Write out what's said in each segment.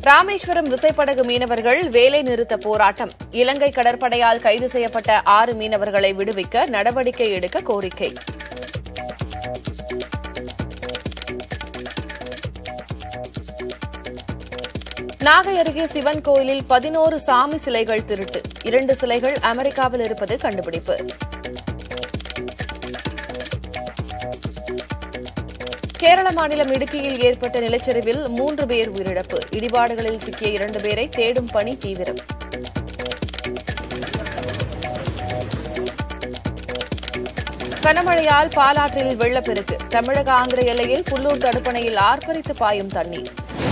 ராமேஸ்வரம் விசைப்படகு மீனவர்கள் வேலை நிறுத்த போராட்டம் இலங்கை கடற்படையால் கைது செய்யப்பட்ட ஆறு மீனவர்களை விடுவிக்க நடவடிக்கை எடுக்க கோரிக்கை நாகை அருகே சிவன் கோயிலில் பதினோரு சாமி சிலைகள் திருட்டு இரண்டு சிலைகள் அமெரிக்காவில் இருப்பது கண்டுபிடிப்பு கேரள மாநிலம் இடுக்கியில் ஏற்பட்ட நிலச்சரிவில் மூன்று பேர் உயிரிழப்பு இடிபாடுகளில் சிக்கிய இரண்டு பேரை தேடும் பணி தீவிரம் கனமழையால் பாலாற்றில் வெள்ளப்பெருக்கு தமிழக ஆந்திர எல்லையில் புல்லூர் தடுப்பணையில் ஆர்ப்பரித்து பாயும் தண்ணீர்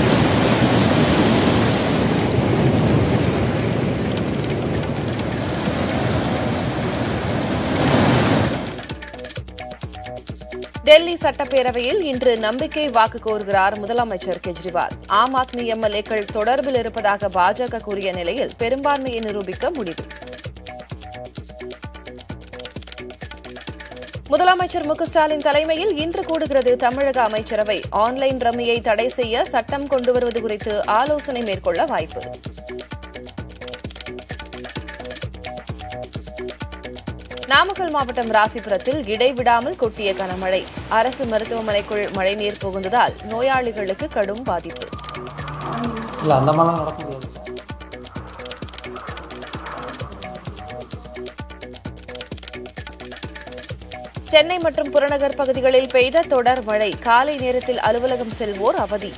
டெல்லி சட்டப்பேரவையில் இன்று நம்பிக்கை வாக்கு கோருகிறார் முதலமைச்சர் கெஜ்ரிவால் ஆம் ஆத்மி எம்எல்ஏக்கள் தொடர்பில் இருப்பதாக பாஜக கூறிய நிலையில் பெரும்பான்மையை நிரூபிக்க முடிவு முதலமைச்சர் மு க ஸ்டாலின் தலைமையில் இன்று கூடுகிறது தமிழக அமைச்சரவை ஆன்லைன் ரம்மியை தடை செய்ய சட்டம் கொண்டுவருவது குறித்து ஆலோசனை மேற்கொள்ள வாய்ப்பு நாமக்கல் மாவட்டம் ராசிபுரத்தில் இடைவிடாமல் கொட்டிய கனமழை அரசு மருத்துவமனைக்குள் மழைநீர் புகுந்ததால் நோயாளிகளுக்கு கடும் பாதிப்பு இல்லை அந்த மாதிரிலாம் நடக்க முடியாது சென்னை மற்றும் புறநகர் பகுதிகளில் பெய்த தொடர் மழை காலை நேரத்தில் அலுவலகம் செல்வோர் அவதி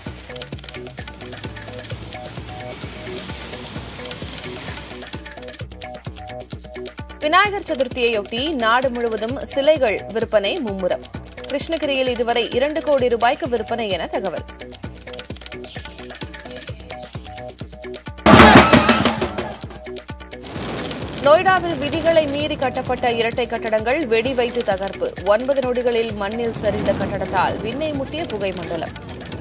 விநாயகர் சதுர்த்தியையொட்டி நாடு முழுவதும் சிலைகள் விற்பனை மும்முரம் கிருஷ்ணகிரியில் இதுவரை இரண்டு கோடி ரூபாய்க்கு விற்பனை என தகவல் நொய்டாவில் விதிகளை மீறி கட்டப்பட்ட இரட்டை கட்டடங்கள் வெடி வைத்து தகர்ப்பு ஒன்பது நொடிகளில் மண்ணில் சரிந்த கட்டடத்தால் விண்ணை முட்டிய புகை மண்டலம்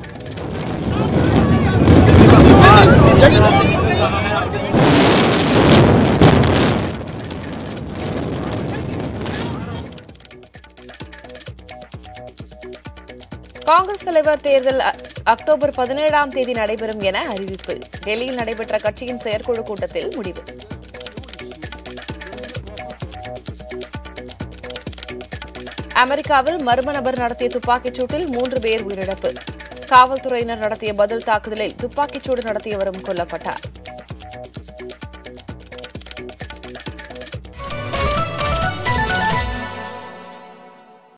காங்கிரஸ் தலைவர் தேர்தல் அ- அக்டோபர் பதினேழாம் தேதி நடைபெறும் என அறிவிப்பு டெல்லியில் நடைபெற்ற கட்சியின் செயற்குழு கூட்டத்தில் முடிவு அமெரிக்காவில் மர்ம நபர் நடத்திய துப்பாக்கிச் சூட்டில் மூன்று பேர் உயிரிழப்பு காவல்துறையினர் நடத்திய பதில் தாக்குதலில் துப்பாக்கிச் சூடு நடத்தியவரும் கொல்லப்பட்டார்